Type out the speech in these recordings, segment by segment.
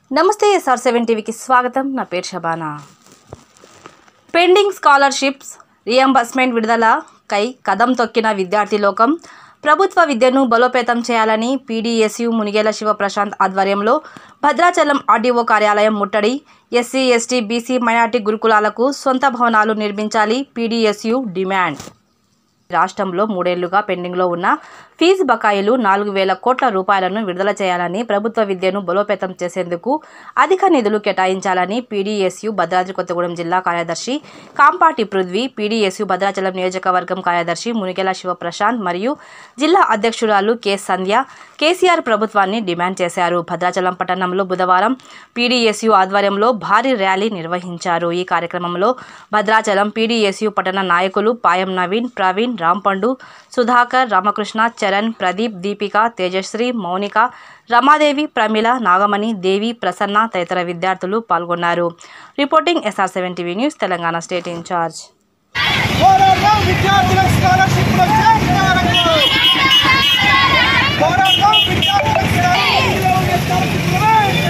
నమస్తే SR seven టీవీకి స్వాగతం నా పేరు షబానా పెండింగ్ స్కాలర్షిప్స్ రియంబర్స్మెంట్ విడుదల కై కదం తొక్కిన విద్యార్థి లోకం ప్రభుత్వ విద్యను బలోపేతం చేయాలని పీడీఎస్యు మునిగేల శివప్రశాంత్ ఆధ్వర్యంలో భద్రాచలం ఆర్డీఓ కార్యాలయం ముట్టడి ఎస్సీ ఎస్టీ బీసీ మైనార్టీ గురుకులాలకు సొంత భవనాలు నిర్మించాలి పీడీఎస్యు డిమాండ్ రాష్ట్రంలో మూడేళ్లుగా పెండింగ్లో ఉన్న ఫీజు బకాయిలు నాలుగు వేల కోట్ల రూపాయలను విడుదల చేయాలని ప్రభుత్వ విద్యను బలోపేతం చేసేందుకు అధిక నిధులు కేటాయించాలని పీడీఎస్యు భద్రాద్రి కొత్తగూడెం జిల్లా కార్యదర్శి కాంపాటి పృథ్వీ పీడీఎస్యు భద్రాచలం నియోజకవర్గం కార్యదర్శి మునిగెల శివప్రశాంత్ మరియు జిల్లా అధ్యక్షురాలు కె సంధ్య కేసీఆర్ ప్రభుత్వాన్ని డిమాండ్ చేశారు భద్రాచలం పట్టణంలో బుధవారం పీడీఎస్యు ఆధ్వర్యంలో భారీ ర్యాలీ నిర్వహించారు ఈ కార్యక్రమంలో భద్రాచలం పీడీఎస్యు పట్టణ నాయకులు పాయం నవీన్ ప్రవీణ్ రాంపండు సుధాకర్ రామకృష్ణ చరణ్ ప్రదీప్ దీపిక తేజశ్రీ మౌనిక రమాదేవి ప్రమిళ నాగమణి దేవి ప్రసన్న తదితర విద్యార్థులు పాల్గొన్నారు reporting SR seven TV news Telangana state in charge పోరాటం విద్యార్థుల స్కాలర్షిప్ల చేస్తారకు పోరాటం విద్యార్థుల స్కాలర్షిప్ల ఉండే స్కాలర్షిప్ల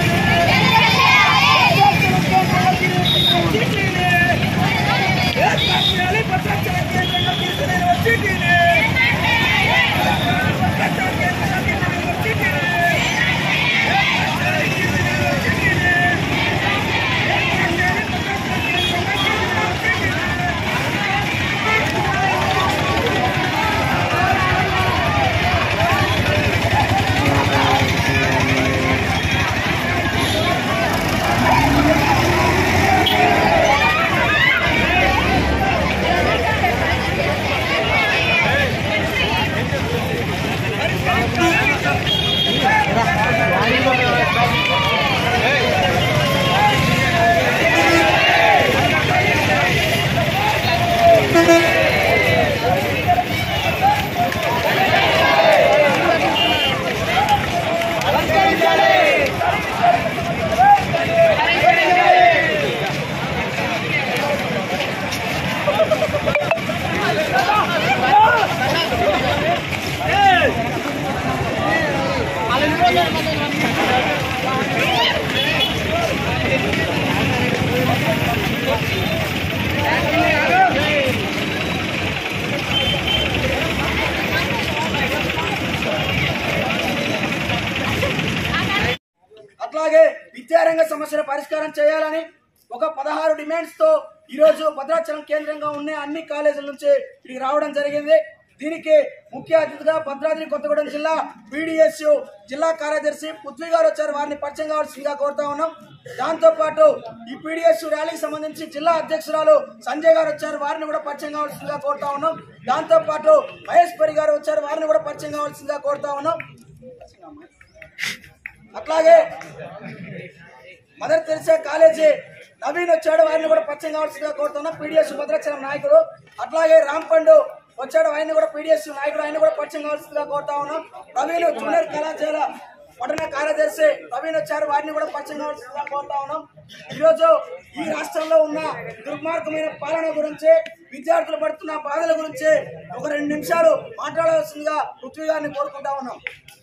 అట్లాగే విద్యారంగ సమస్యల పరిష్కారం చేయాలని ఒక పదహారు డిమాండ్స్ తో ఈ రోజు భద్రాచలం కేంద్రంగా ఉన్న అన్ని కాలేజీల నుంచి ఇక్కడికి రావడం జరిగింది దీనికి ముఖ్య అతిథిగా భద్రాద్రి కొత్తగూడెం జిల్లా పీడిఎస్యు జిల్లా కార్యదర్శి పృథ్వీ గారు వచ్చారు వారిని పరిచయం కావాల్సిందిగా కోరుతా ఉన్నాం దాంతో పాటు ఈ పీడిఎస్ ర్యాలీకి సంబంధించి జిల్లా అధ్యక్షురాలు సంజయ్ గారు వచ్చారు వారిని కూడా పరిచయం కావాల్సిందిగా కోరుతా ఉన్నాం దాంతో పాటు మహేశ్వరి గారు వచ్చారు వారిని కూడా పరిచయం కావాల్సిందిగా కోరుతా ఉన్నాం అట్లాగే మదర్ తెరిసే కాలేజీ నవీన్ వచ్చాడు వారిని కూడా పరిచయం కావాల్సిందిగా కోరుతున్నా పీడిఎస్ భద్రాచలం నాయకుడు అట్లాగే రాంపండు వచ్చాడు ఆయన కూడా పీడిఎస్ నాయకుడు ఆయన కూడా పరిచయం కావాల్సిందిగా కోరుతా ఉన్నాం ప్రవీణ్ జూనియర్ కళాశాల పట్టణ కార్యదర్శి ప్రవీణ్ వచ్చారు వారిని కూడా పరిచయం కావాల్సిందిగా కోరుతా ఉన్నాం ఈరోజు ఈ రాష్ట్రంలో ఉన్న దుర్మార్గమైన పాలన గురించి విద్యార్థులు పడుతున్న బాధల గురించి ఒక రెండు నిమిషాలు మాట్లాడవలసిందిగా పృథ్వీ గారిని కోరుకుంటా ఉన్నాం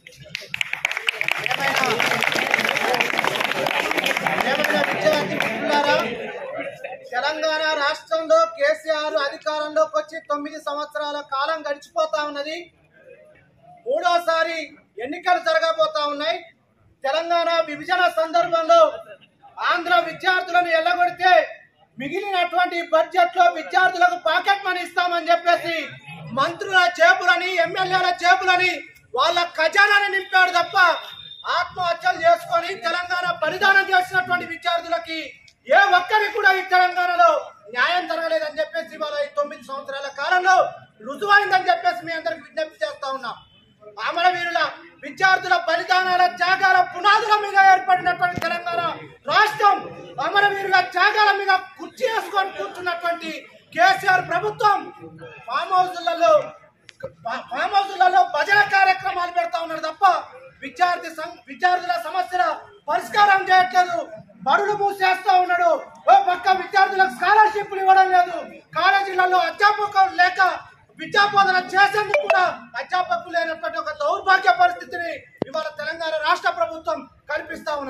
ఏమైనా విద్యార్థి మిత్రులారా తెలంగాణ రాష్ట్రంలో కేసీఆర్ అధికారంలోకి వచ్చి తొమ్మిది సంవత్సరాల కాలం గడిచిపోతా ఉన్నది మూడోసారి ఎన్నికలు జరగబోతా ఉన్నాయి తెలంగాణ విభజన సందర్భంలో ఆంధ్ర విద్యార్థులను ఎల్లగొడితే మిగిలినటువంటి బడ్జెట్ లో విద్యార్థులకు పాకెట్ మనీ ఇస్తామని చెప్పేసి మంత్రుల చేపులని ఎమ్మెల్యేల చేపులని వాళ్ళ ఖజానాని నింపాడు తప్ప ఆత్మహత్యలు చేసుకొని తెలంగాణ బలిదానం చేసినటువంటి విద్యార్థులకి ఏ ఒక్కరికి కూడా ఈ తెలంగాణలో న్యాయం జరగలేదని చెప్పేసి ఇవాళ ఈ తొమ్మిది సంవత్సరాల కాలంలో రుజువైందని చెప్పేసి మీ అందరికి విజ్ఞప్తి చేస్తా ఉన్నాం అమరవీరుల విద్యార్థుల బలిదానాల త్యాగాల పునాదుల మీద ఏర్పడినటువంటి తెలంగాణ రాష్ట్రం అమరవీరుల త్యాగాల మీద కుర్చీ వేసుకొని కూర్చున్నటువంటి కేసీఆర్ ప్రభుత్వం ఫామ్ హౌస్లలో ఫామ్ హౌస్లలో భజన కార్యక్రమాలు పెడతా ఉన్నారు తప్ప విద్యార్థి సం- విద్యార్థుల సమస్యల పరిష్కారం చేయట్లేదు బడులు మూసేస్తా ఉన్నాడు ఓ పక్క విద్యార్థులకు స్కాలర్షిప్లు ఇవ్వడం లేదు కాలేజీలలో అధ్యాపకులు లేక విద్యాబోధన చేసేందుకు కూడా అధ్యాపకులు లేనటువంటి ఒక దౌర్భాగ్య పరిస్థితిని ఇవాళ తెలంగాణ రాష్ట్ర ప్రభుత్వం కల్పిస్తా ఉన్నది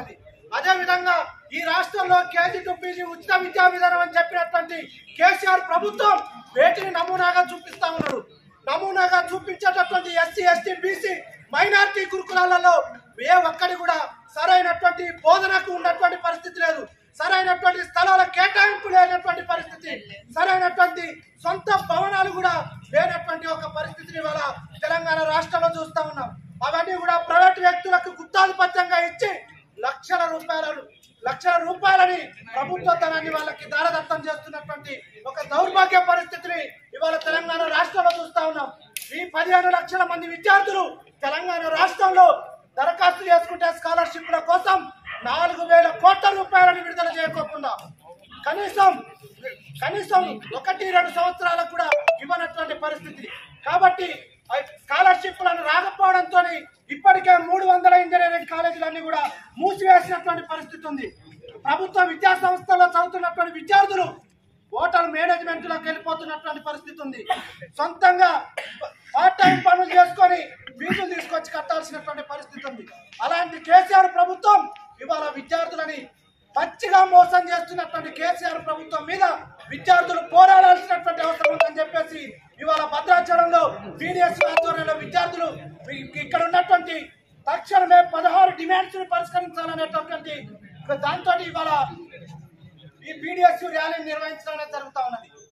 అదే విధంగా ఈ రాష్ట్రంలో కేజీ టు పీజీ ఉచిత విద్యా విధానం అని చెప్పినటువంటి కేసీఆర్ ప్రభుత్వం వేటిని నమూనాగా చూపిస్తా ఉన్నాడు నమూనాగా చూపించేటటువంటి ఎస్సీ ఎస్టీ బీసీ మైనార్టీ గురుకులాలలో ఏ ఒక్కడి కూడా సరైనటువంటి బోధనకు ఉన్నటువంటి పరిస్థితి లేదు సరైనటువంటి స్థలాల కేటాయింపు లేనటువంటి పరిస్థితి సరైనటువంటి సొంత భవనాలు కూడా లేనటువంటి ఒక పరిస్థితిని ఇవాళ తెలంగాణ రాష్ట్రంలో చూస్తా ఉన్నాం అవన్నీ కూడా ప్రైవేట్ వ్యక్తులకు గుత్తాధిపత్యంగా ఇచ్చి లక్షల రూపాయలను లక్షల రూపాయలని ప్రభుత్వ ధనాన్ని వాళ్ళకి దారదత్తం చేస్తున్నటువంటి ఒక దౌర్భాగ్య పరిస్థితిని ఇవాళ తెలంగాణ రాష్ట్రంలో చూస్తా ఉన్నాం ఈ పదిహేను లక్షల మంది విద్యార్థులు తెలంగాణ రాష్ట్రంలో దరఖాస్తు చేసుకుంటే స్కాలర్షిప్ల కోసం నాలుగు వేల కోట్ల రూపాయలను విడుదల చేయకోకుండా కనీసం కనీసం ఒకటి రెండు సంవత్సరాలకు కూడా ఇవ్వనటువంటి పరిస్థితి కాబట్టి స్కాలర్షిప్లను రాకపోవడంతో ఇప్పటికే మూడు వందల ఇంజనీరింగ్ కాలేజీలన్నీ కూడా మూసివేసినటువంటి పరిస్థితి ఉంది ప్రభుత్వ విద్యా సంస్థల్లో చదువుతున్నటువంటి విద్యార్థులు హోటల్ మేనేజ్మెంట్ లోకి వెళ్ళిపోతున్నటువంటి పరిస్థితి ఉంది సొంతంగా పార్ట్ టైం పనులు చేసుకొని ఫీజులు తీసుకొచ్చి కట్టాల్సినటువంటి పరిస్థితి ఉంది అలాంటి కేసీఆర్ ప్రభుత్వం ఇవాళ విద్యార్థులని పచ్చిగా మోసం చేస్తున్నటువంటి కేసీఆర్ ప్రభుత్వం మీద విద్యార్థులు పోరాడాల్సినటువంటి అవసరం ఉందని చెప్పేసి ఇవాళ భద్రాచలంలో బీడీఎస్ ఆధ్వర్యంలో విద్యార్థులు ఇ- ఇక్కడ ఉన్నటువంటి తక్షణమే పదహారు డిమాండ్స్ ని పరిష్కరించాలనేటటువంటి దాంతో ఇవాళ ఈ బీడీఎస్ ర్యాలీ నిర్వహించడం అనేది జరుగుతా ఉన్నది